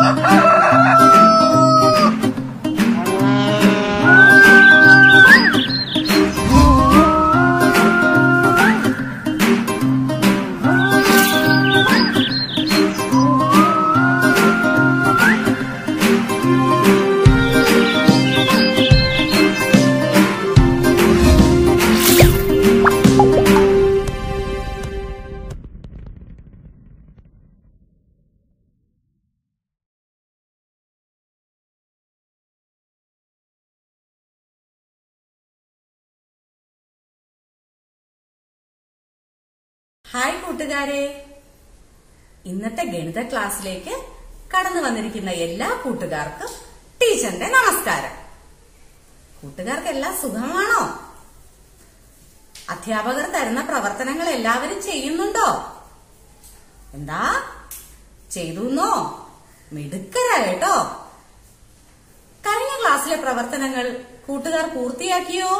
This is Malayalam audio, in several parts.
ഹായ് കൂട്ടുകാരെ ഇന്നത്തെ ഗണിത ക്ലാസ്സിലേക്ക് കടന്നു വന്നിരിക്കുന്ന എല്ലാ കൂട്ടുകാർക്കും ടീച്ചറിന്റെ നമസ്കാരം കൂട്ടുകാർക്കെല്ലാം സുഖമാണോ അധ്യാപകർ തരുന്ന പ്രവർത്തനങ്ങൾ എല്ലാവരും ചെയ്യുന്നുണ്ടോ എന്താ ചെയ്തുന്നോ മിടുക്കരാ കേട്ടോ കഴിഞ്ഞ ക്ലാസ്സിലെ പ്രവർത്തനങ്ങൾ കൂട്ടുകാർ പൂർത്തിയാക്കിയോ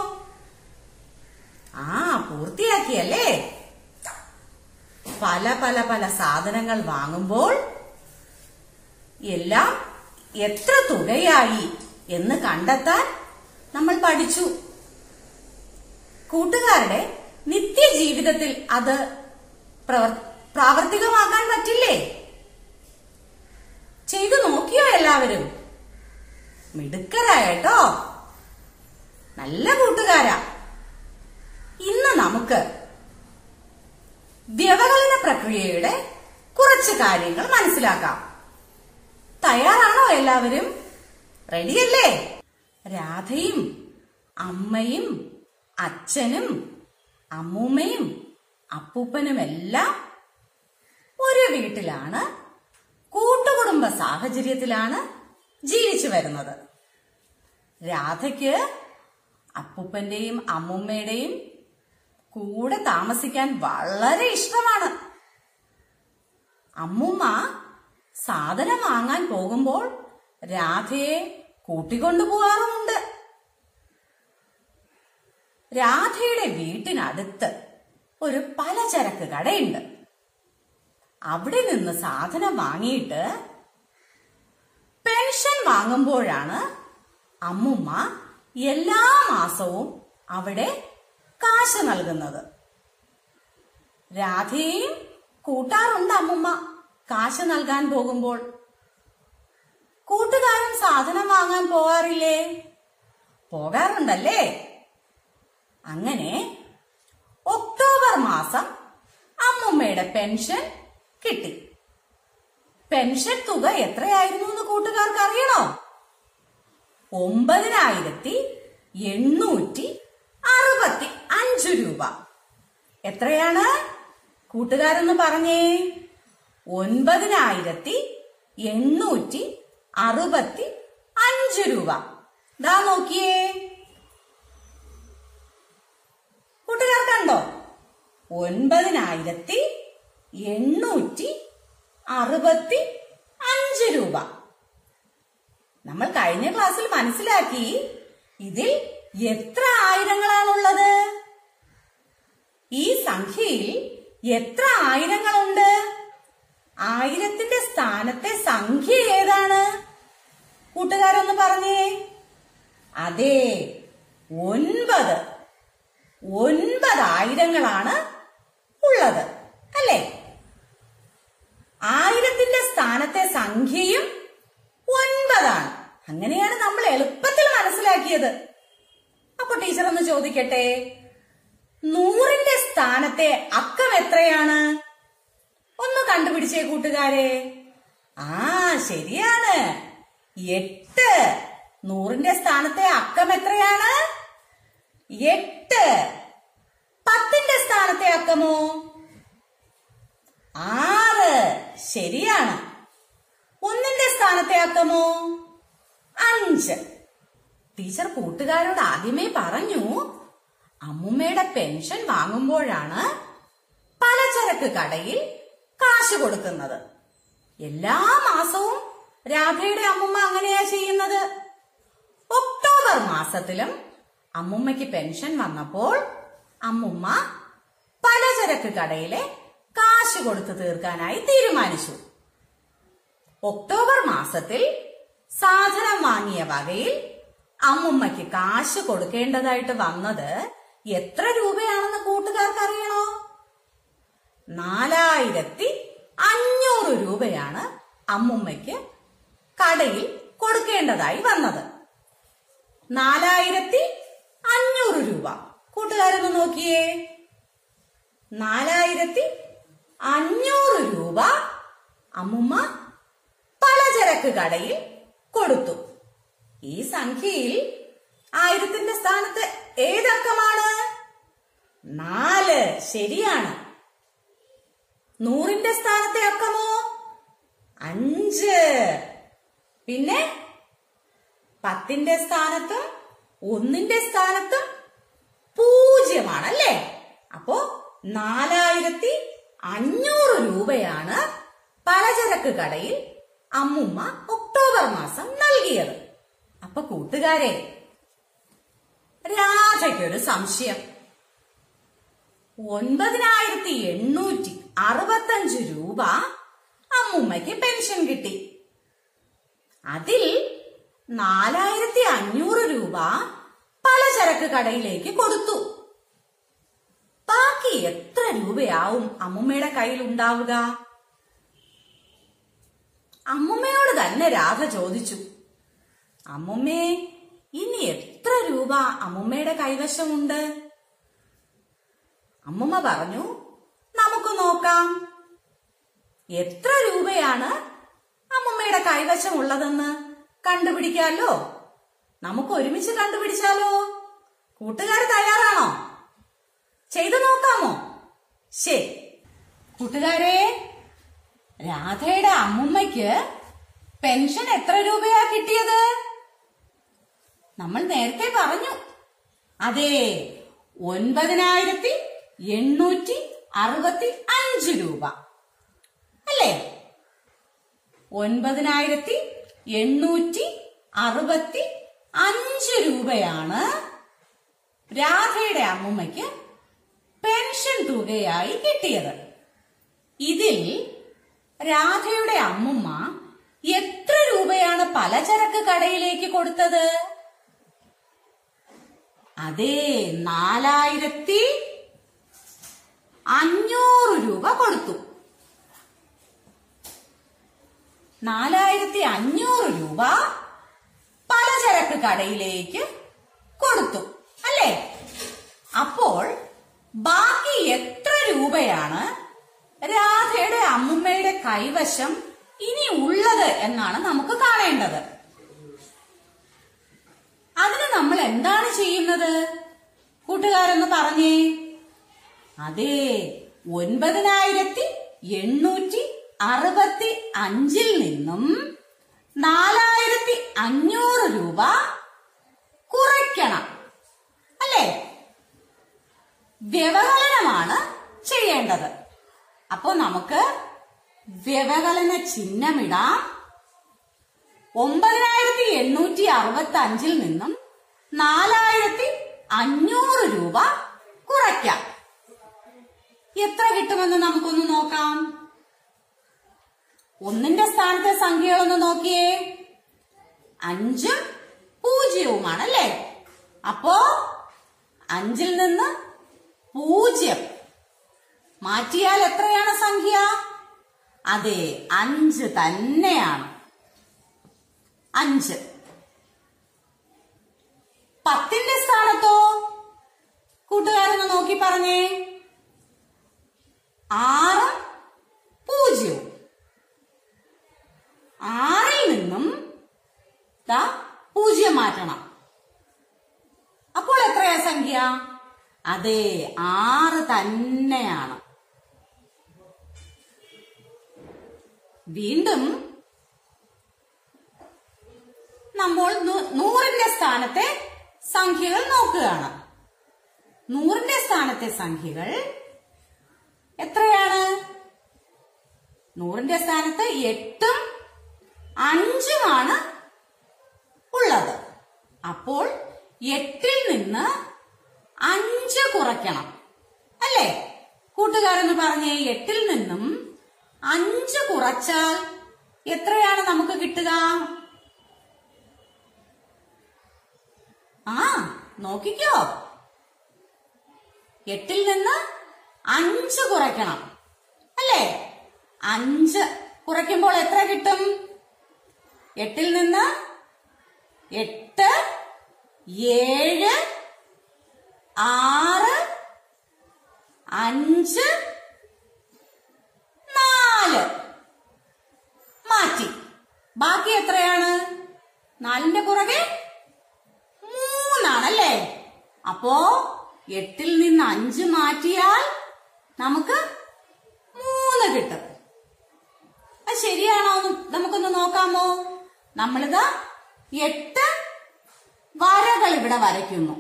ആ പൂർത്തിയാക്കിയല്ലേ പല പല പല സാധനങ്ങൾ വാങ്ങുമ്പോൾ എല്ലാം എത്ര തുകയായി എന്ന് കണ്ടെത്താൻ നമ്മൾ പഠിച്ചു കൂട്ടുകാരുടെ നിത്യജീവിതത്തിൽ അത് പ്രവർ- പ്രാവർത്തികമാക്കാൻ പറ്റില്ലേ ചെയ്തു നോക്കിയോ എല്ലാവരും മിടുക്കരായട്ടോ നല്ല കൂട്ടുകാരാ ഇന്ന് നമുക്ക് വ്യവകലന പ്രക്രിയയുടെ കുറച്ച് കാര്യങ്ങൾ മനസ്സിലാക്കാം തയ്യാറാണോ എല്ലാവരും റെഡിയല്ലേ രാധയും അമ്മയും അച്ഛനും അമ്മൂമ്മയും അപ്പൂപ്പനുമെല്ലാം ഒരു വീട്ടിലാണ് കൂട്ടുകുടുംബ സാഹചര്യത്തിലാണ് ജീവിച്ചു വരുന്നത് രാധയ്ക്ക് അപ്പൂപ്പന്റെയും അമ്മൂമ്മയുടെയും കൂടെ താമസിക്കാൻ വളരെ ഇഷ്ടമാണ് അമ്മുമ്മ സാധനം വാങ്ങാൻ പോകുമ്പോൾ രാധയെ കൂട്ടിക്കൊണ്ടുപോകാറുമുണ്ട് രാധയുടെ വീട്ടിനടുത്ത് ഒരു പലചരക്ക് കടയുണ്ട് അവിടെ നിന്ന് സാധനം വാങ്ങിയിട്ട് പെൻഷൻ വാങ്ങുമ്പോഴാണ് അമ്മുമ്മ എല്ലാ മാസവും അവിടെ കാശ് നൽകുന്നത് രാധയെയും കൂട്ടാറുണ്ട് അമ്മുമ്മ കാശ് നൽകാൻ പോകുമ്പോൾ കൂട്ടുകാരൻ സാധനം വാങ്ങാൻ പോകാറില്ലേ പോകാറുണ്ടല്ലേ അങ്ങനെ ഒക്ടോബർ മാസം അമ്മുമ്മയുടെ പെൻഷൻ കിട്ടി പെൻഷൻ തുക എത്രയായിരുന്നു എന്ന് കൂട്ടുകാർക്ക് അറിയണോ ഒമ്പതിനായിരത്തി എണ്ണൂറ്റി അറുപത്തി അഞ്ചു രൂപ എത്രയാണ് കൂട്ടുകാരെന്ന് പറഞ്ഞേ ഒൻപതിനായിരത്തി എണ്ണൂറ്റി അറുപത്തി അഞ്ചു രൂപ ദാ നോക്കിയേ കൂട്ടുകാർ കണ്ടോ ഒൻപതിനായിരത്തി എണ്ണൂറ്റി അറുപത്തി അഞ്ച് രൂപ നമ്മൾ കഴിഞ്ഞ ക്ലാസ്സിൽ മനസ്സിലാക്കി ഇതിൽ എത്ര ആയിരങ്ങളാണുള്ളത് ഈ സംഖ്യയിൽ എത്ര ആയിരങ്ങളുണ്ട് ആയിരത്തിന്റെ സ്ഥാനത്തെ സംഖ്യ ഏതാണ് കൂട്ടുകാരൊന്ന് പറഞ്ഞേ അതെ ഒൻപത് ഒൻപത് ആയിരങ്ങളാണ് ഉള്ളത് അല്ലേ ആയിരത്തിന്റെ സ്ഥാനത്തെ സംഖ്യയും ഒൻപതാണ് അങ്ങനെയാണ് നമ്മൾ എളുപ്പത്തിൽ മനസ്സിലാക്കിയത് അപ്പൊ ടീച്ചർ ഒന്ന് ചോദിക്കട്ടെ നൂറിന്റെ സ്ഥാനത്തെ അക്കം എത്രയാണ് ഒന്ന് കണ്ടുപിടിച്ചേ കൂട്ടുകാരെ ആ ശരിയാണ് എട്ട് നൂറിന്റെ സ്ഥാനത്തെ അക്കം എത്രയാണ് എട്ട് പത്തിന്റെ സ്ഥാനത്തെ അക്കമോ ആറ് ശരിയാണ് ഒന്നിന്റെ സ്ഥാനത്തെ അക്കമോ അഞ്ച് ടീച്ചർ കൂട്ടുകാരോട് ആദ്യമേ പറഞ്ഞു അമ്മുമ്മയുടെ പെൻഷൻ വാങ്ങുമ്പോഴാണ് പലചരക്ക് കടയിൽ കാശ് കൊടുക്കുന്നത് എല്ലാ മാസവും രാധയുടെ അമ്മുമ്മ അങ്ങനെയാ ചെയ്യുന്നത് ഒക്ടോബർ മാസത്തിലും അമ്മുമ്മയ്ക്ക് പെൻഷൻ വന്നപ്പോൾ അമ്മുമ്മ പലചരക്ക് കടയിലെ കാശ് കൊടുത്തു തീർക്കാനായി തീരുമാനിച്ചു ഒക്ടോബർ മാസത്തിൽ സാധനം വാങ്ങിയ വകയിൽ അമ്മുമ്മയ്ക്ക് കാശ് കൊടുക്കേണ്ടതായിട്ട് വന്നത് എത്ര രൂപയാണെന്ന് കൂട്ടുകാർക്ക് അറിയണോ നാലായിരത്തി അഞ്ഞൂറ് രൂപയാണ് അമ്മുമ്മയ്ക്ക് കടയിൽ കൊടുക്കേണ്ടതായി വന്നത് നാലായിരത്തി അഞ്ഞൂറ് രൂപ കൂട്ടുകാരൊന്ന് നോക്കിയേ നാലായിരത്തി അഞ്ഞൂറ് രൂപ അമ്മുമ്മ പലചരക്ക് കടയിൽ കൊടുത്തു ഈ സംഖ്യയിൽ ആയിരത്തിന്റെ സ്ഥാനത്ത് ഏതക്കമാണ് നാല് ശരിയാണ് നൂറിന്റെ സ്ഥാനത്തെ അക്കമോ അഞ്ച് പിന്നെ പത്തിന്റെ സ്ഥാനത്തും ഒന്നിന്റെ സ്ഥാനത്തും പൂജ്യമാണ് അല്ലേ അപ്പോ നാലായിരത്തി അഞ്ഞൂറ് രൂപയാണ് പലചരക്ക് കടയിൽ അമ്മുമ്മ ഒക്ടോബർ മാസം നൽകിയത് അപ്പൊ കൂട്ടുകാരെ രാധയ്ക്കൊരു സംശയം ഒൻപതിനായിരത്തി എണ്ണൂറ്റി അറുപത്തഞ്ച് രൂപ അമ്മുമ്മയ്ക്ക് പെൻഷൻ കിട്ടി അതിൽ നാലായിരത്തി അഞ്ഞൂറ് രൂപ പലചരക്ക് കടയിലേക്ക് കൊടുത്തു ബാക്കി എത്ര രൂപയാവും അമ്മുമ്മയുടെ കയ്യിൽ ഉണ്ടാവുക അമ്മുമ്മയോട് തന്നെ രാധ ചോദിച്ചു അമ്മുമ്മേ ഇനി എത്ര രൂപ അമ്മുമ്മയുടെ കൈവശമുണ്ട് അമ്മുമ്മ പറഞ്ഞു നമുക്ക് നോക്കാം എത്ര രൂപയാണ് അമ്മുമ്മയുടെ കൈവശമുള്ളതെന്ന് കണ്ടുപിടിക്കാലോ നമുക്ക് ഒരുമിച്ച് കണ്ടുപിടിച്ചാലോ കൂട്ടുകാർ തയ്യാറാണോ ചെയ്തു നോക്കാമോ ശരി കൂട്ടുകാരെ രാധയുടെ അമ്മുമ്മയ്ക്ക് പെൻഷൻ എത്ര രൂപയാ കിട്ടിയത് നമ്മൾ നേരത്തെ പറഞ്ഞു അതെ ഒൻപതിനായിരത്തി എണ്ണൂറ്റി അറുപത്തി അഞ്ച് രൂപ അല്ലേ ഒൻപതിനായിരത്തി എണ്ണൂറ്റി അറുപത്തി അഞ്ച് രൂപയാണ് രാധയുടെ അമ്മുമ്മയ്ക്ക് പെൻഷൻ തുകയായി കിട്ടിയത് ഇതിൽ രാധയുടെ അമ്മുമ്മ എത്ര രൂപയാണ് പലചരക്ക് കടയിലേക്ക് കൊടുത്തത് അതെ നാലായിരത്തി അഞ്ഞൂറ് രൂപ കൊടുത്തു നാലായിരത്തി അഞ്ഞൂറ് രൂപ പലചരക്ക് കടയിലേക്ക് കൊടുത്തു അല്ലേ അപ്പോൾ ബാക്കി എത്ര രൂപയാണ് രാധയുടെ അമ്മുമ്മയുടെ കൈവശം ഇനി ഉള്ളത് എന്നാണ് നമുക്ക് കാണേണ്ടത് അതിന് നമ്മൾ എന്താണ് ചെയ്യുന്നത് കൂട്ടുകാരെന്ന് പറഞ്ഞേ അതെ ഒൻപതിനായിരത്തി എണ്ണൂറ്റി അറുപത്തി അഞ്ചിൽ നിന്നും നാലായിരത്തി അഞ്ഞൂറ് രൂപ കുറയ്ക്കണം അല്ലേ വ്യവകലനമാണ് ചെയ്യേണ്ടത് അപ്പോ നമുക്ക് വ്യവകലന ചിഹ്നമിടാം ഒമ്പതിനായിരത്തി എണ്ണൂറ്റി അറുപത്തി അഞ്ചിൽ നിന്നും നാലായിരത്തി അഞ്ഞൂറ് രൂപ കുറയ്ക്കാം എത്ര കിട്ടുമെന്ന് നമുക്കൊന്ന് നോക്കാം ഒന്നിന്റെ സ്ഥാനത്തെ സംഖ്യകളൊന്ന് നോക്കിയേ അഞ്ചും പൂജ്യവുമാണല്ലേ അപ്പോ അഞ്ചിൽ നിന്ന് പൂജ്യം മാറ്റിയാൽ എത്രയാണ് സംഖ്യ അതെ അഞ്ച് തന്നെയാണ് അഞ്ച് പത്തിന്റെ സ്ഥാനത്തോ കൂട്ടുകാരൊന്ന് നോക്കി പറഞ്ഞേ ആറ് പൂജ്യവും ആറിൽ നിന്നും ദാ പൂജ്യം മാറ്റണം അപ്പോൾ എത്രയാ സംഖ്യ അതെ ആറ് തന്നെയാണ് വീണ്ടും നമ്മൾ നൂ- നൂറിന്റെ സ്ഥാനത്തെ സംഖ്യകൾ നോക്കുകയാണ് നൂറിന്റെ സ്ഥാനത്തെ സംഖ്യകൾ എത്രയാണ് നൂറിന്റെ സ്ഥാനത്ത് എട്ടും അഞ്ചുമാണ് ഉള്ളത് അപ്പോൾ എട്ടിൽ നിന്ന് അഞ്ച് കുറയ്ക്കണം അല്ലേ കൂട്ടുകാരെന്ന് പറഞ്ഞേ എട്ടിൽ നിന്നും അഞ്ച് കുറച്ചാൽ എത്രയാണ് നമുക്ക് കിട്ടുക ആ നോക്കിക്കോ എട്ടിൽ നിന്ന് അഞ്ച് കുറയ്ക്കണം അല്ലേ അഞ്ച് കുറയ്ക്കുമ്പോൾ എത്ര കിട്ടും എട്ടിൽ നിന്ന് എട്ട് ഏഴ് ആറ് അഞ്ച് നാല് മാറ്റി ബാക്കി എത്രയാണ് നാലിന്റെ പുറകെ മൂന്നാണല്ലേ അപ്പോ എട്ടിൽ നിന്ന് അഞ്ച് മാറ്റിയാൽ നമുക്ക് മൂന്ന് കിട്ടും അത് ശരിയാണോ എന്ന് നമുക്കൊന്ന് നോക്കാമോ നമ്മളിത് എട്ട് വരകൾ ഇവിടെ വരയ്ക്കുന്നു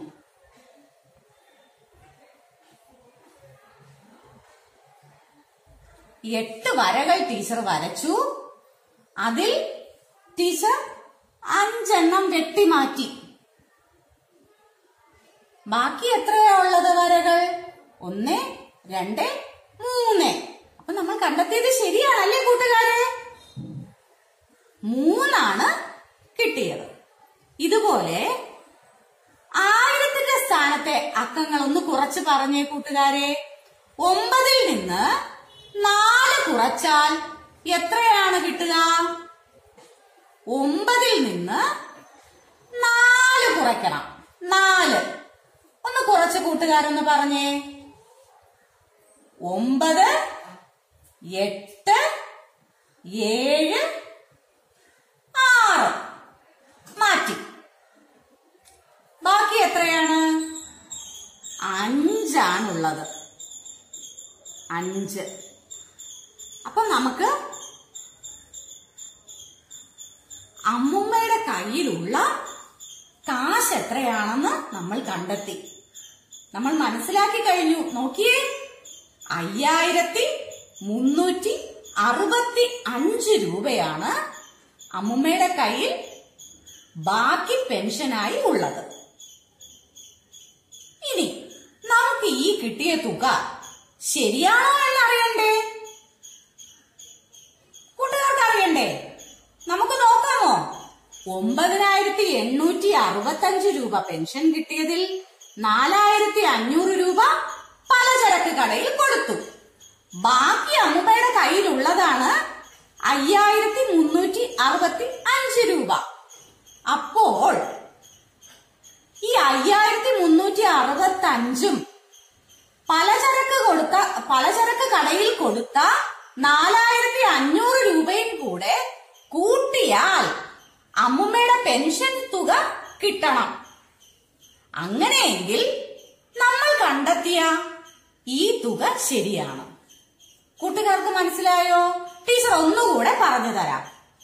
എട്ട് വരകൾ ടീച്ചർ വരച്ചു അതിൽ ടീച്ചർ അഞ്ചെണ്ണം വെട്ടിമാറ്റി ബാക്കി എത്രയാ ഉള്ളത് വരകൾ ഒന്ന് രണ്ട് മൂന്ന് അപ്പൊ നമ്മൾ കണ്ടെത്തിയത് ശരിയാണല്ലേ കൂട്ടുകാരെ മൂന്നാണ് കിട്ടിയത് ഇതുപോലെ ആയിരത്തിന്റെ സ്ഥാനത്തെ അക്കങ്ങൾ ഒന്ന് കുറച്ച് പറഞ്ഞേ കൂട്ടുകാരെ ഒമ്പതിൽ നിന്ന് നാല് കുറച്ചാൽ എത്രയാണ് കിട്ടുക ഒമ്പതിൽ നിന്ന് നാല് കുറയ്ക്കണം നാല് ഒന്ന് കുറച്ച് കൂട്ടുകാരൊന്ന് പറഞ്ഞേ ഒമ്പത് എട്ട് ഏഴ് ആറ് മാറ്റി ബാക്കി എത്രയാണ് അഞ്ചാണുള്ളത് അഞ്ച് അപ്പൊ നമുക്ക് അമ്മുമ്മയുടെ കയ്യിലുള്ള കാശ് എത്രയാണെന്ന് നമ്മൾ കണ്ടെത്തി നമ്മൾ മനസ്സിലാക്കി കഴിഞ്ഞു നോക്കിയേ അയ്യായിരത്തി മുന്നൂറ്റി അറുപത്തി അഞ്ച് രൂപയാണ് അമ്മുമ്മയുടെ കയ്യിൽ ബാക്കി പെൻഷനായി ഉള്ളത് ഇനി നമുക്ക് ഈ കിട്ടിയ തുക ശരിയാണോ എന്നറിയണ്ടേ കൂട്ടുകാർക്ക് അറിയണ്ടേ നമുക്ക് നോക്കാമോ ഒമ്പതിനായിരത്തി എണ്ണൂറ്റി അറുപത്തഞ്ച് രൂപ പെൻഷൻ കിട്ടിയതിൽ നാലായിരത്തി അഞ്ഞൂറ് രൂപ പലചരക്ക് കടയിൽ കൊടുത്തു ബാക്കി അമ്മുമ്മയുടെ കയ്യിലുള്ളതാണ് അയ്യായിരത്തി മുന്നൂറ്റി അറുപത്തി അഞ്ച് രൂപ അപ്പോൾ ഈ അയ്യായിരത്തി മുന്നൂറ്റി അറുപത്തി അഞ്ചും പലചരക്ക് കൊടുത്ത പലചരക്ക് കടയിൽ കൊടുത്ത നാലായിരത്തി അഞ്ഞൂറ് രൂപയും കൂടെ കൂട്ടിയാൽ അമ്മുമ്മയുടെ പെൻഷൻ തുക കിട്ടണം അങ്ങനെയെങ്കിൽ നമ്മൾ കണ്ടെത്തിയ ഈ തുക ശരിയാണ് കൂട്ടുകാർക്ക് മനസ്സിലായോ ടീച്ചർ ഒന്നുകൂടെ പറഞ്ഞു തരാം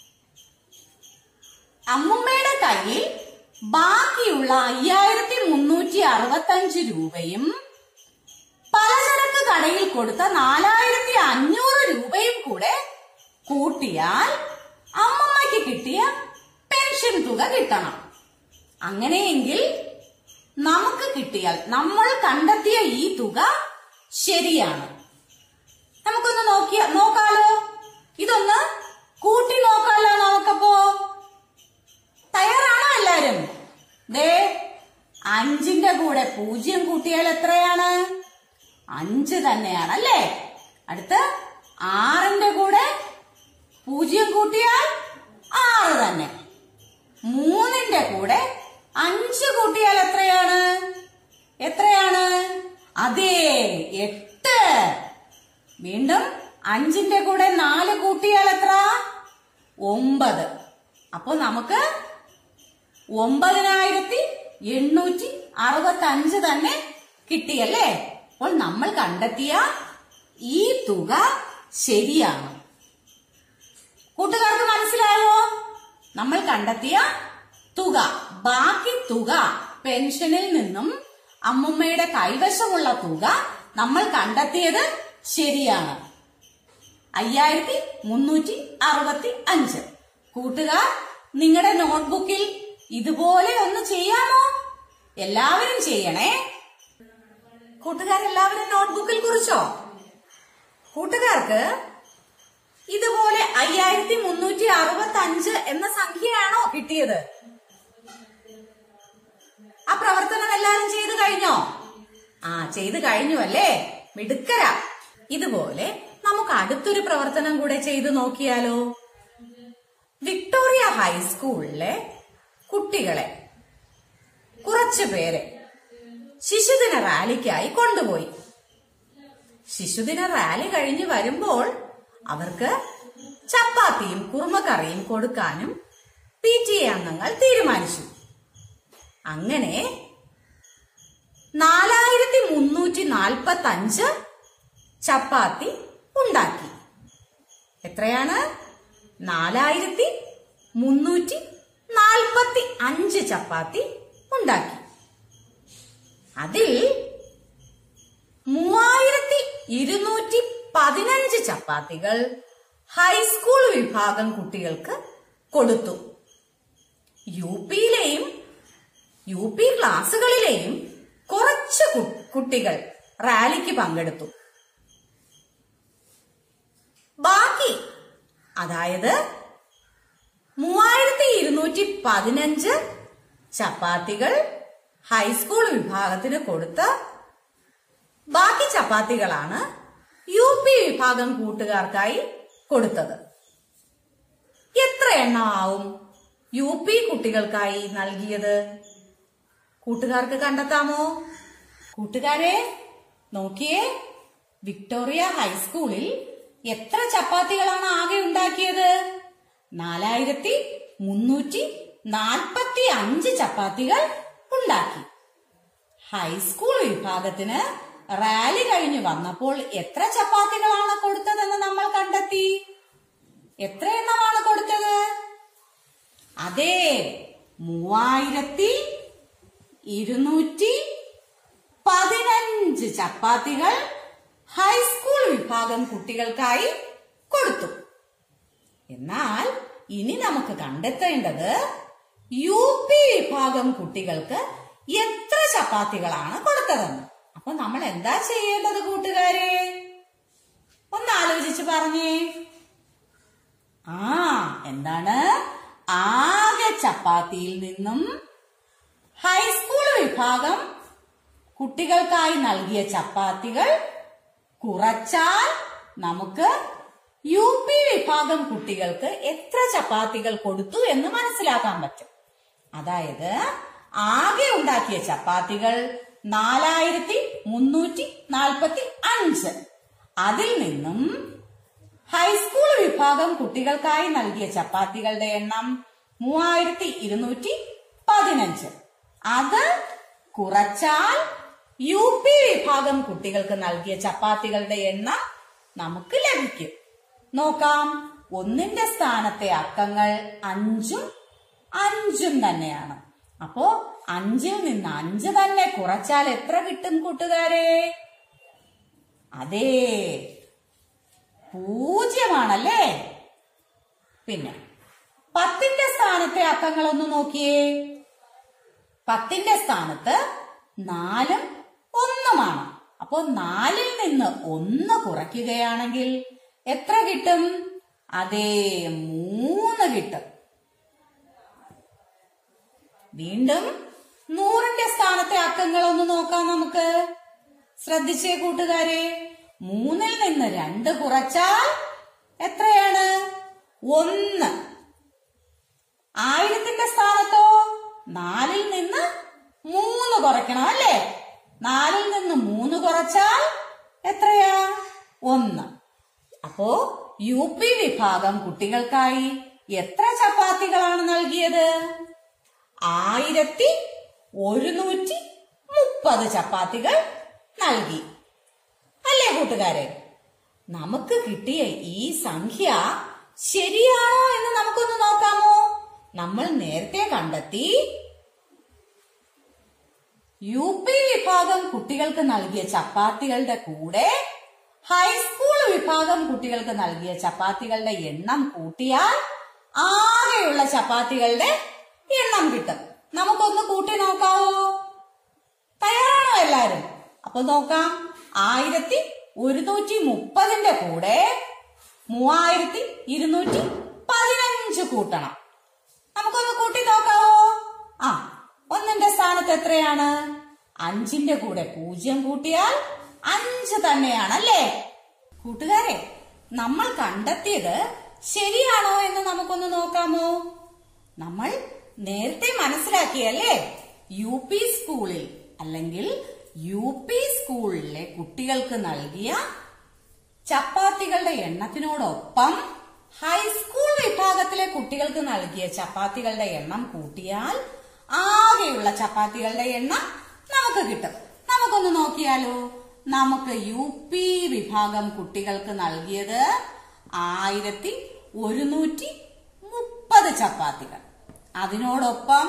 അമ്മുമ്മയുടെ കയ്യിൽ ബാക്കിയുള്ള അയ്യായിരത്തി മുന്നൂറ്റി അറുപത്തഞ്ച് രൂപയും പലചരക്ക് കടയിൽ കൊടുത്ത നാലായിരത്തി അഞ്ഞൂറ് രൂപയും കൂടെ കൂട്ടിയാൽ അമ്മമ്മയ്ക്ക് കിട്ടിയ പെൻഷൻ തുക കിട്ടണം അങ്ങനെയെങ്കിൽ നമുക്ക് കിട്ടിയാൽ നമ്മൾ കണ്ടെത്തിയ ഈ തുക ശരിയാണ് നമുക്കൊന്ന് നോക്കിയ നോക്കാലോ ഇതൊന്ന് കൂട്ടി നോക്കാലോ നമുക്കപ്പോ തയ്യാറാണോ എല്ലാരും ദേ അഞ്ചിന്റെ കൂടെ പൂജ്യം കൂട്ടിയാൽ എത്രയാണ് അഞ്ച് തന്നെയാണ് അല്ലേ അടുത്ത് ആറിന്റെ കൂടെ പൂജ്യം കൂട്ടിയാൽ ആറ് തന്നെ മൂന്നിന്റെ കൂടെ അഞ്ച് കൂട്ടിയാൽ എത്രയാണ് എത്രയാണ് അതെ എട്ട് വീണ്ടും അഞ്ചിന്റെ കൂടെ നാല് കൂട്ടിയാൽ എത്ര ഒമ്പത് അപ്പൊ നമുക്ക് ഒമ്പതിനായിരത്തി എണ്ണൂറ്റി അറുപത്തി അഞ്ച് തന്നെ കിട്ടിയല്ലേ അപ്പോൾ നമ്മൾ കണ്ടെത്തിയ ഈ തുക ശരിയാണ് കൂട്ടുകാർക്ക് മനസ്സിലായോ നമ്മൾ കണ്ടെത്തിയ തുക ബാക്കി തുക പെൻഷനിൽ നിന്നും അമ്മുമ്മയുടെ കൈവശമുള്ള തുക നമ്മൾ കണ്ടെത്തിയത് ശരിയാണ് അയ്യായിരത്തി മുന്നൂറ്റി അറുപത്തി അഞ്ച് കൂട്ടുകാർ നിങ്ങളുടെ നോട്ട്ബുക്കിൽ ഇതുപോലെ ഒന്ന് ചെയ്യാമോ എല്ലാവരും ചെയ്യണേ കൂട്ടുകാരെല്ലാവരും നോട്ട്ബുക്കിൽ കുറിച്ചോ കൂട്ടുകാർക്ക് ഇതുപോലെ അയ്യായിരത്തി നാലായിരത്തി മുന്നൂറ്റി അറുപത്തി അഞ്ച് എന്ന സംഖ്യയാണോ കിട്ടിയത് ആ പ്രവർത്തനം എല്ലാരും ചെയ്തു കഴിഞ്ഞോ ആ ചെയ്തു കഴിഞ്ഞു അല്ലേ മിടുക്കരാ ഇതുപോലെ നമുക്ക് അടുത്തൊരു പ്രവർത്തനം കൂടെ ചെയ്തു നോക്കിയാലോ വിക്ടോറിയ ഹൈസ്കൂളിലെ കുട്ടികളെ കുറച്ചു പേരെ ശിശുദിന റാലിക്കായി കൊണ്ടുപോയി ശിശുദിന റാലി കഴിഞ്ഞ് വരുമ്പോൾ അവർക്ക് ചപ്പാത്തിയും കുറുമക്കറിയും കൊടുക്കാനും പി ടി എ അംഗങ്ങൾ തീരുമാനിച്ചു അങ്ങനെ നാലായിരത്തി മുന്നൂറ്റി നാൽപ്പത്തി അഞ്ച് ചപ്പാത്തി ഉണ്ടാക്കി എത്രയാണ് നാലായിരത്തി മുന്നൂറ്റി നാൽപ്പത്തി അഞ്ച് ചപ്പാത്തി ഉണ്ടാക്കി അതിൽ മൂവായിരത്തി ഇരുന്നൂറ്റി പതിനഞ്ച് ചപ്പാത്തികൾ ഹൈസ്കൂൾ വിഭാഗം കുട്ടികൾക്ക് കൊടുത്തു യു പിയിലെയും യു പി ക്ലാസ്സുകളിലെയും കുറച്ച് കു- കുട്ടികൾ റാലിക്ക് പങ്കെടുത്തു ബാക്കി അതായത് മൂവായിരത്തി ഇരുന്നൂറ്റി പതിനഞ്ച് ചപ്പാത്തികൾ ഹൈസ്കൂൾ വിഭാഗത്തിന് കൊടുത്ത് ബാക്കി ചപ്പാത്തികളാണ് യു പി വിഭാഗം കൂട്ടുകാർക്കായി കൊടുത്തത് എത്ര എണ്ണമാവും യു പി കുട്ടികൾക്കായി നൽകിയത് കൂട്ടുകാർക്ക് കണ്ടെത്താമോ കൂട്ടുകാരെ നോക്കിയേ വിക്ടോറിയ ഹൈസ്കൂളിൽ എത്ര ചപ്പാത്തികളാണ് ആകെ ഉണ്ടാക്കിയത് നാലായിരത്തി മുന്നൂറ്റി നാൽപ്പത്തി അഞ്ച് ചപ്പാത്തികൾ ഉണ്ടാക്കി ഹൈസ്കൂൾ വിഭാഗത്തിന് റാലി കഴിഞ്ഞു വന്നപ്പോൾ എത്ര ചപ്പാത്തികളാണ് കൊടുത്തതെന്ന് നമ്മൾ കണ്ടെത്തി എത്ര എണ്ണമാണ് കൊടുത്തത് അതെ മൂവായിരത്തി ഇരുന്നൂറ്റി പതിനഞ്ച് ചപ്പാത്തികൾ ഹൈസ്കൂൾ വിഭാഗം കുട്ടികൾക്കായി കൊടുത്തു എന്നാൽ ഇനി നമുക്ക് കണ്ടെത്തേണ്ടത് യു പി വിഭാഗം കുട്ടികൾക്ക് എത്ര ചപ്പാത്തികളാണ് കൊടുത്തതെന്ന് അപ്പൊ നമ്മൾ എന്താ ചെയ്യേണ്ടത് കൂട്ടുകാരെ ഒന്ന് ആലോചിച്ച് പറഞ്ഞേ ആ എന്താണ് ആകെ ചപ്പാത്തിയിൽ നിന്നും ഹൈസ്കൂൾ വിഭാഗം കുട്ടികൾക്കായി നൽകിയ ചപ്പാത്തികൾ കുറച്ചാൽ നമുക്ക് യു പി വിഭാഗം കുട്ടികൾക്ക് എത്ര ചപ്പാത്തികൾ കൊടുത്തു എന്ന് മനസ്സിലാക്കാൻ പറ്റും അതായത് ആകെ ഉണ്ടാക്കിയ ചപ്പാത്തികൾ നാലായിരത്തി മുന്നൂറ്റി നാൽപ്പത്തി അഞ്ച് അതിൽ നിന്നും ഹൈസ്കൂൾ വിഭാഗം കുട്ടികൾക്കായി നൽകിയ ചപ്പാത്തികളുടെ എണ്ണം മൂവായിരത്തി ഇരുന്നൂറ്റി പതിനഞ്ച് അത് കുറച്ചാൽ യു പി വിഭാഗം കുട്ടികൾക്ക് നൽകിയ ചപ്പാത്തികളുടെ എണ്ണം നമുക്ക് ലഭിക്കും നോക്കാം ഒന്നിന്റെ സ്ഥാനത്തെ അക്കങ്ങൾ അഞ്ചും അഞ്ചും തന്നെയാണ് അപ്പോ അഞ്ചിൽ നിന്ന് അഞ്ച് തന്നെ കുറച്ചാൽ എത്ര കിട്ടും കൂട്ടുകാരെ അതേ പൂജ്യമാണല്ലേ പിന്നെ പത്തിന്റെ സ്ഥാനത്തെ അക്കങ്ങൾ ഒന്ന് നോക്കിയേ പത്തിന്റെ സ്ഥാനത്ത് നാലും ഒന്നുമാണ് അപ്പോ നാലിൽ നിന്ന് ഒന്ന് കുറയ്ക്കുകയാണെങ്കിൽ എത്ര കിട്ടും അതേ മൂന്ന് കിട്ടും വീണ്ടും നൂറിന്റെ സ്ഥാനത്തെ അക്കങ്ങൾ ഒന്ന് നോക്കാം നമുക്ക് ശ്രദ്ധിച്ചേ കൂട്ടുകാരെ മൂന്നിൽ നിന്ന് രണ്ട് കുറച്ചാൽ എത്രയാണ് ഒന്ന് ആയിരത്തിന്റെ സ്ഥാനത്തോ നാലിൽ നിന്ന് മൂന്ന് കുറയ്ക്കണം അല്ലേ നാലിൽ നിന്ന് മൂന്ന് കുറച്ചാൽ എത്രയാ ഒന്ന് അപ്പോ യു പി വിഭാഗം കുട്ടികൾക്കായി എത്ര ചപ്പാത്തികളാണ് നൽകിയത് ആയിരത്തി ഒരുന്നൂറ്റി മുപ്പത് ചപ്പാത്തികൾ നൽകി അല്ലേ കൂട്ടുകാരെ നമുക്ക് കിട്ടിയ ഈ സംഖ്യ ശരിയാണോ എന്ന് നമുക്കൊന്ന് നോക്കാമോ നമ്മൾ നേരത്തെ കണ്ടെത്തി യു പി വിഭാഗം കുട്ടികൾക്ക് നൽകിയ ചപ്പാത്തികളുടെ കൂടെ ഹൈസ്കൂൾ വിഭാഗം കുട്ടികൾക്ക് നൽകിയ ചപ്പാത്തികളുടെ എണ്ണം കൂട്ടിയാൽ ആകെയുള്ള ചപ്പാത്തികളുടെ എണ്ണം കിട്ടും നമുക്കൊന്ന് കൂട്ടി നോക്കാവോ തയ്യാറാണോ എല്ലാരും അപ്പൊ നോക്കാം ആയിരത്തി ഒരുന്നൂറ്റി മുപ്പതിന്റെ കൂടെ മൂവായിരത്തി ഇരുന്നൂറ്റി കൂട്ടണം നമുക്കൊന്ന് കൂട്ടി നോക്കാവോ ആ ഒന്നിന്റെ സ്ഥാനത്ത് എത്രയാണ് അഞ്ചിന്റെ കൂടെ പൂജ്യം കൂട്ടിയാൽ അഞ്ച് തന്നെയാണല്ലേ കൂട്ടുകാരെ നമ്മൾ കണ്ടെത്തിയത് ശരിയാണോ എന്ന് നമുക്കൊന്ന് നോക്കാമോ നമ്മൾ നേരത്തെ മനസ്സിലാക്കിയല്ലേ യു പി സ്കൂളിൽ അല്ലെങ്കിൽ യു പി സ്കൂളിലെ കുട്ടികൾക്ക് നൽകിയ ചപ്പാത്തികളുടെ എണ്ണത്തിനോടൊപ്പം ഹൈസ്കൂൾ വിഭാഗത്തിലെ കുട്ടികൾക്ക് നൽകിയ ചപ്പാത്തികളുടെ എണ്ണം കൂട്ടിയാൽ ആകെയുള്ള ചപ്പാത്തികളുടെ എണ്ണം നമുക്ക് കിട്ടും നമുക്കൊന്ന് നോക്കിയാലോ നമുക്ക് യു പി വിഭാഗം കുട്ടികൾക്ക് നൽകിയത് ആയിരത്തി ഒരുന്നൂറ്റി മുപ്പത് ചപ്പാത്തികൾ അതിനോടൊപ്പം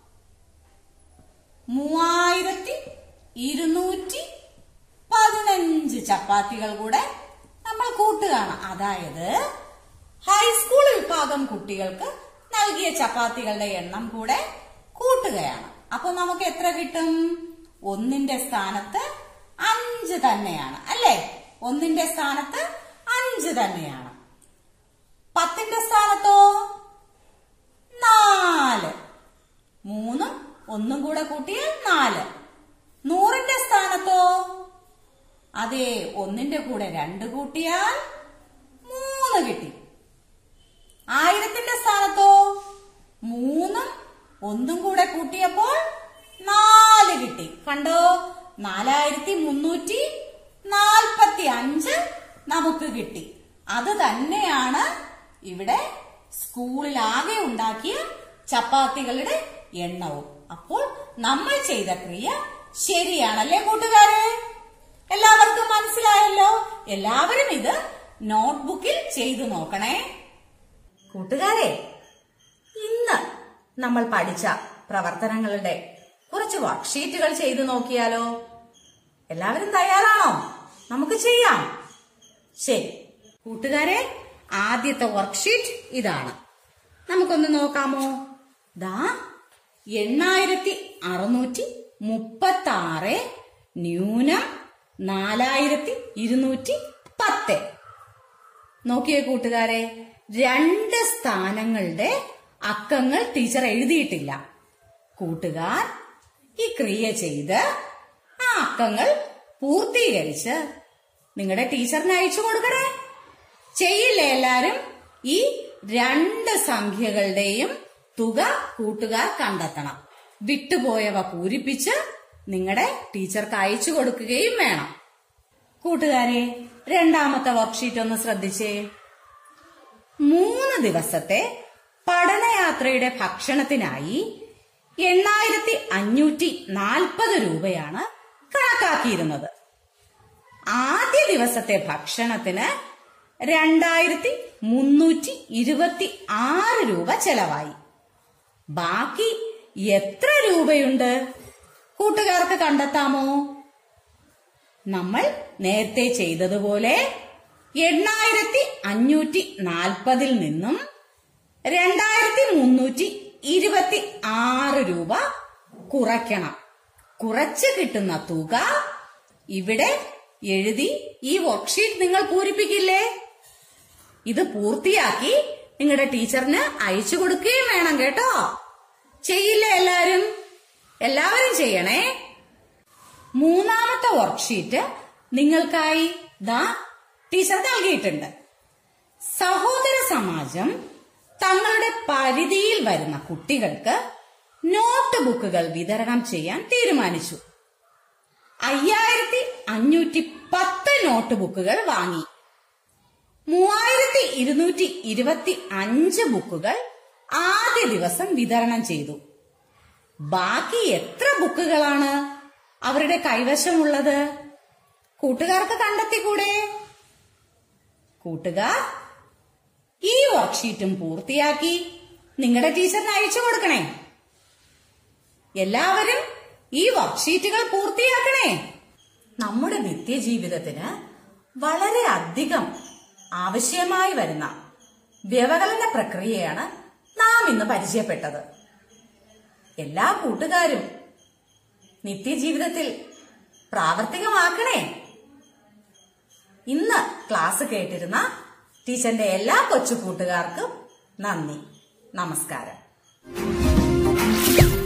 മൂവായിരത്തി ഇരുന്നൂറ്റി പതിനഞ്ച് ചപ്പാത്തികൾ കൂടെ നമ്മൾ കൂട്ടുകയാണ് അതായത് ഹൈസ്കൂൾ വിഭാഗം കുട്ടികൾക്ക് നൽകിയ ചപ്പാത്തികളുടെ എണ്ണം കൂടെ കൂട്ടുകയാണ് അപ്പൊ നമുക്ക് എത്ര കിട്ടും ഒന്നിന്റെ സ്ഥാനത്ത് അഞ്ച് തന്നെയാണ് അല്ലേ ഒന്നിന്റെ സ്ഥാനത്ത് അഞ്ച് തന്നെയാണ് പത്തിന്റെ സ്ഥാനത്തോ നാല് മൂന്നും ഒന്നും കൂടെ കൂട്ടിയാൽ നാല് നൂറിന്റെ സ്ഥാനത്തോ അതെ ഒന്നിന്റെ കൂടെ രണ്ട് കൂട്ടിയാൽ മൂന്ന് കിട്ടി ആയിരത്തിന്റെ സ്ഥാനത്തോ മൂന്നും ഒന്നും കൂടെ കൂട്ടിയപ്പോൾ നാല് കിട്ടി കണ്ടോ നാലായിരത്തി മുന്നൂറ്റി നാൽപ്പത്തി അഞ്ച് നമുക്ക് കിട്ടി അത് തന്നെയാണ് ഇവിടെ സ്കൂളിൽ ആകെ ഉണ്ടാക്കിയ ചപ്പാത്തികളുടെ എണ്ണവും അപ്പോൾ നമ്മൾ ചെയ്ത ക്രിയ ശരിയാണല്ലേ കൂട്ടുകാരെ എല്ലാവർക്കും മനസ്സിലായല്ലോ എല്ലാവരും ഇത് നോട്ട്ബുക്കിൽ ചെയ്തു നോക്കണേ കൂട്ടുകാരെ ഇന്ന് നമ്മൾ പഠിച്ച പ്രവർത്തനങ്ങളുടെ കുറച്ച് വർക്ക്ഷീറ്റുകൾ ചെയ്തു നോക്കിയാലോ എല്ലാവരും തയ്യാറാണോ നമുക്ക് ചെയ്യാം ശരി കൂട്ടുകാരെ ആദ്യത്തെ വർക്ക്ഷീറ്റ് ഇതാണ് നമുക്കൊന്ന് നോക്കാമോ ദാ എണ്ണായിരത്തി അറുന്നൂറ്റി മുപ്പത്തി ആറ് ന്യൂനം നാലായിരത്തി ഇരുന്നൂറ്റി പത്ത് നോക്കിയേ കൂട്ടുകാരെ രണ്ട് സ്ഥാനങ്ങളുടെ അക്കങ്ങൾ ടീച്ചർ എഴുതിയിട്ടില്ല കൂട്ടുകാർ ഈ ക്രിയ ചെയ്ത് ആ അക്കങ്ങൾ പൂർത്തീകരിച്ച് നിങ്ങളുടെ ടീച്ചറിന് അയച്ചു കൊടുക്കണേ ചെയ്യില്ലേ എല്ലാരും ഈ രണ്ട് സംഖ്യകളുടെയും തുക കൂട്ടുകാർ കണ്ടെത്തണം വിട്ടുപോയവ പൂരിപ്പിച്ച് നിങ്ങളുടെ ടീച്ചർക്ക് അയച്ചു കൊടുക്കുകയും വേണം കൂട്ടുകാരെ രണ്ടാമത്തെ വർക്ക്ഷീറ്റ് ഒന്ന് ശ്രദ്ധിച്ചേ മൂന്ന് ദിവസത്തെ പഠനയാത്രയുടെ ഭക്ഷണത്തിനായി എണ്ണായിരത്തി അഞ്ഞൂറ്റി നാൽപ്പത് രൂപയാണ് കണക്കാക്കിയിരുന്നത് ആദ്യ ദിവസത്തെ ഭക്ഷണത്തിന് രണ്ടായിരത്തി മുന്നൂറ്റി ഇരുപത്തി ആറ് രൂപ ചെലവായി ബാക്കി എത്ര രൂപയുണ്ട് കൂട്ടുകാർക്ക് കണ്ടെത്താമോ നമ്മൾ നേരത്തെ ചെയ്തതുപോലെ എണ്ണായിരത്തി അഞ്ഞൂറ്റി നാൽപ്പതിൽ നിന്നും രണ്ടായിരത്തി മുന്നൂറ്റി ഇരുപത്തി ആറ് രൂപ കുറയ്ക്കണം കുറച്ച് കിട്ടുന്ന തുക ഇവിടെ എഴുതി ഈ വർക്ക്ഷീറ്റ് നിങ്ങൾ പൂരിപ്പിക്കില്ലേ ഇത് പൂർത്തിയാക്കി നിങ്ങളുടെ ടീച്ചറിന് അയച്ചു കൊടുക്കുകയും വേണം കേട്ടോ ചെയ്യില്ലേ എല്ലാരും എല്ലാവരും ചെയ്യണേ മൂന്നാമത്തെ വർക്ക്ഷീറ്റ് നിങ്ങൾക്കായി ദാ ടീച്ചർ നൽകിയിട്ടുണ്ട് സഹോദര സമാജം തങ്ങളുടെ പരിധിയിൽ വരുന്ന കുട്ടികൾക്ക് നോട്ട് ബുക്കുകൾ വിതരണം ചെയ്യാൻ തീരുമാനിച്ചു അയ്യായിരത്തി അഞ്ഞൂറ്റി പത്ത് നോട്ട് ബുക്കുകൾ വാങ്ങി മൂവായിരത്തി ഇരുന്നൂറ്റി ഇരുപത്തി അഞ്ച് ബുക്കുകൾ ആദ്യ ദിവസം വിതരണം ചെയ്തു ബാക്കി എത്ര ബുക്കുകളാണ് അവരുടെ കൈവശമുള്ളത് കൂട്ടുകാർക്ക് കണ്ടെത്തിക്കൂടെ കൂട്ടുകാർ ഈ വർക്ക്ഷീറ്റും പൂർത്തിയാക്കി നിങ്ങളുടെ ടീച്ചറിന് അയച്ചു കൊടുക്കണേ എല്ലാവരും ഈ വർക്ക്ഷീറ്റുകൾ പൂർത്തിയാക്കണേ നമ്മുടെ നിത്യജീവിതത്തിന് വളരെ അധികം ആവശ്യമായി വരുന്ന വ്യവകലന പ്രക്രിയയാണ് നാം ഇന്ന് പരിചയപ്പെട്ടത് എല്ലാ കൂട്ടുകാരും നിത്യജീവിതത്തിൽ പ്രാവർത്തികമാക്കണേ ഇന്ന് ക്ലാസ് കേട്ടിരുന്ന ടീച്ചറിന്റെ എല്ലാ കൊച്ചു കൂട്ടുകാർക്കും നന്ദി നമസ്കാരം